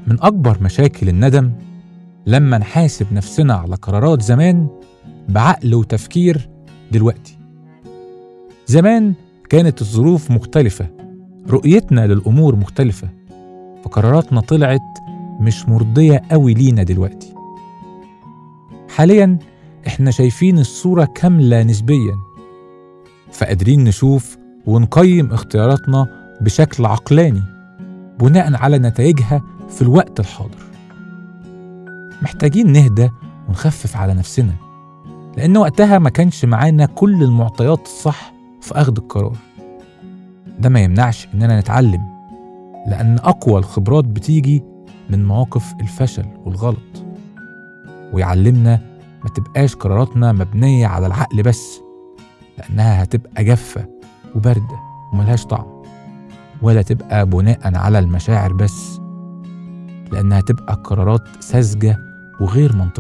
من أكبر مشاكل الندم لما نحاسب نفسنا على قرارات زمان بعقل وتفكير دلوقتي زمان كانت الظروف مختلفة رؤيتنا للأمور مختلفة فقراراتنا طلعت مش مرضية قوي لينا دلوقتي حاليا احنا شايفين الصورة كاملة نسبيا فقادرين نشوف ونقيم اختياراتنا بشكل عقلاني بناء على نتائجها في الوقت الحاضر محتاجين نهدى ونخفف على نفسنا لأن وقتها ما كانش معانا كل المعطيات الصح في أخذ القرار ده ما يمنعش إننا نتعلم لأن أقوى الخبرات بتيجي من مواقف الفشل والغلط ويعلمنا ما تبقاش قراراتنا مبنية على العقل بس لأنها هتبقى جافة وباردة وملهاش طعم ولا تبقى بناء على المشاعر بس لأنها تبقى قرارات ساذجة وغير منطقية